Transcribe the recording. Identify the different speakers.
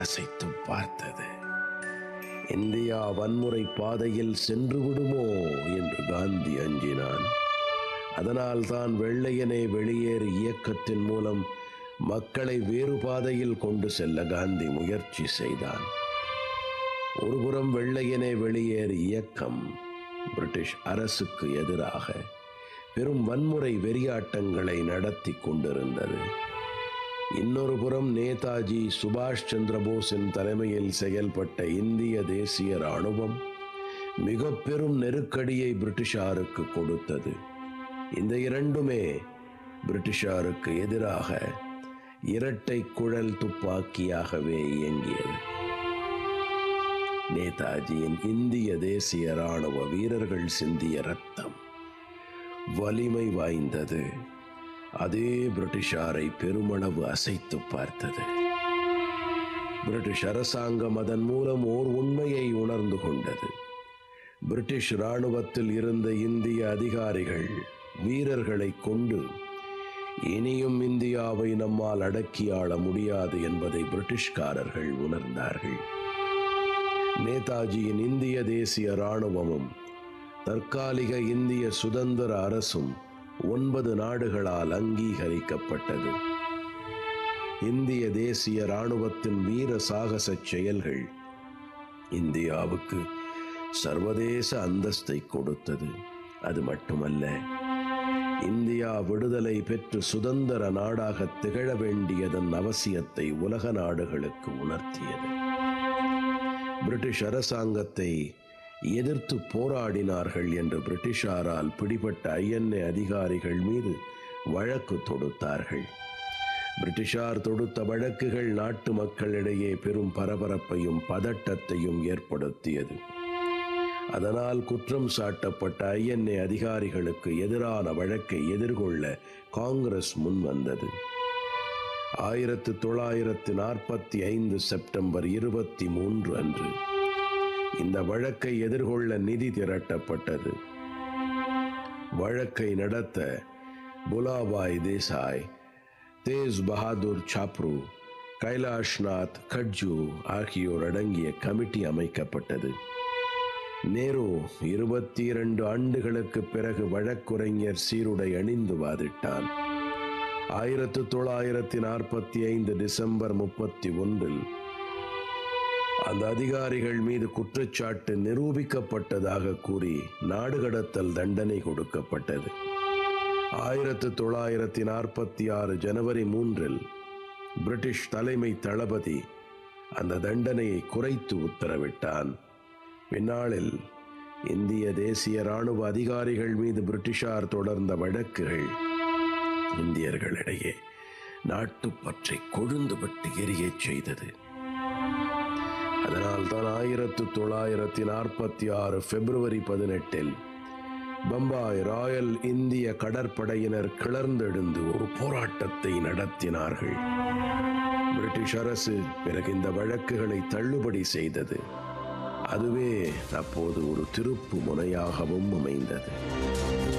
Speaker 1: அசைத்து பார்த்தது இந்தியா வன்முறை பாதையில் சென்று விடுமோ என்று காந்தி அஞ்சினான் அதனால் தான் வெள்ளையனே வெளியேறு இயக்கத்தின் மூலம் மக்களை வேறு பாதையில் கொண்டு செல்ல காந்தி முயற்சி செய்தான் ஒருபுறம் வெள்ளையனே வெளியேறு இயக்கம் பிரிட்டிஷ் அரசுக்கு எதிராக பெரும் வன்முறை வெறியாட்டங்களை நடத்தி கொண்டிருந்தது இன்னொரு புறம் நேதாஜி சுபாஷ் சந்திர போஸின் தலைமையில் செயல்பட்ட இந்திய தேசிய ராணுவம் மிக பெரும் நெருக்கடியை பிரிட்டிஷாருக்கு கொடுத்தது இந்த இரண்டுமே பிரிட்டிஷாருக்கு எதிராக இரட்டை குழல் துப்பாக்கியாகவே இயங்கியது நேதாஜியின் இந்திய தேசிய ராணுவ வீரர்கள் சிந்திய ரத்தம் வலிமை வாய்ந்தது அதே பிரிட்டிஷாரை பெருமளவு அசைத்து பார்த்தது பிரிட்டிஷ் அரசாங்கம் அதன் மூலம் ஓர் உண்மையை உணர்ந்து கொண்டது பிரிட்டிஷ் இராணுவத்தில் இருந்த இந்திய அதிகாரிகள் வீரர்களை கொண்டு இனியும் இந்தியாவை நம்மால் அடக்கி ஆள முடியாது என்பதை பிரிட்டிஷ்காரர்கள் உணர்ந்தார்கள் நேதாஜியின் இந்திய தேசிய இராணுவமும் தற்காலிக இந்திய சுதந்திர அரசும் ஒன்பது நாடுகளால் அங்கீகரிக்கப்பட்டது இந்திய தேசிய இராணுவத்தின் வீர சாகச செயல்கள் இந்தியாவுக்கு சர்வதேச அந்தஸ்தை கொடுத்தது அது மட்டுமல்ல இந்தியா விடுதலை பெற்று சுதந்திர நாடாக திகழ வேண்டியதன் அவசியத்தை உலக நாடுகளுக்கு உணர்த்தியது பிரிட்டிஷ் அரசாங்கத்தை எதிர்த்து போராடினார்கள் என்று பிரிட்டிஷாரால் பிடிபட்ட ஐஎன்ஏ அதிகாரிகள் மீது வழக்கு தொடுத்தார்கள் பிரிட்டிஷார் தொடுத்த வழக்குகள் நாட்டு மக்களிடையே பெரும் பரபரப்பையும் பதட்டத்தையும் ஏற்படுத்தியது அதனால் குற்றம் சாட்டப்பட்ட ஐஎன்ஏ அதிகாரிகளுக்கு எதிரான வழக்கை எதிர்கொள்ள காங்கிரஸ் முன் வந்தது ஆயிரத்து தொள்ளாயிரத்து நாற்பத்தி ஐந்து செப்டம்பர் இருபத்தி மூன்று அன்று இந்த வழக்கை எதிர்கொள்ள நிதி திரட்டப்பட்டது வழக்கை நடத்த புலாபாய் தேசாய் தேஜ் பஹாதுர் சாப்ரு கைலாஷ்நாத் கட்ஜு ஆகியோர் அடங்கிய கமிட்டி அமைக்கப்பட்டது நேரு இருபத்தி இரண்டு ஆண்டுகளுக்கு பிறகு வழக்குரைஞர் சீருடை அணிந்து வாதிட்டான் ஆயிரத்து தொள்ளாயிரத்தி நாற்பத்தி ஐந்து டிசம்பர் முப்பத்தி ஒன்றில் அந்த அதிகாரிகள் மீது குற்றச்சாட்டு நிரூபிக்கப்பட்டதாக கூறி நாடு கடத்தல் தண்டனை கொடுக்கப்பட்டது ஆயிரத்து தொள்ளாயிரத்தி நாற்பத்தி ஆறு ஜனவரி மூன்றில் பிரிட்டிஷ் தலைமை தளபதி அந்த தண்டனையை குறைத்து உத்தரவிட்டான் பின்னாளில் இந்திய தேசிய ராணுவ அதிகாரிகள் மீது பிரிட்டிஷார் தொடர்ந்த வழக்குகள் இந்தியர்களிடையே நாட்டுப்பற்றை கொழுந்துபட்டு எரியச் செய்தது அதனால் தான் ஆயிரத்து தொள்ளாயிரத்தி நாற்பத்தி ஆறு பிப்ரவரி பதினெட்டில் பம்பாய் ராயல் இந்திய கடற்படையினர் கிளர்ந்தெழுந்து ஒரு போராட்டத்தை நடத்தினார்கள் பிரிட்டிஷ் அரசு பிறகு இந்த வழக்குகளை தள்ளுபடி செய்தது அதுவே அப்போது ஒரு திருப்பு முனையாகவும் அமைந்தது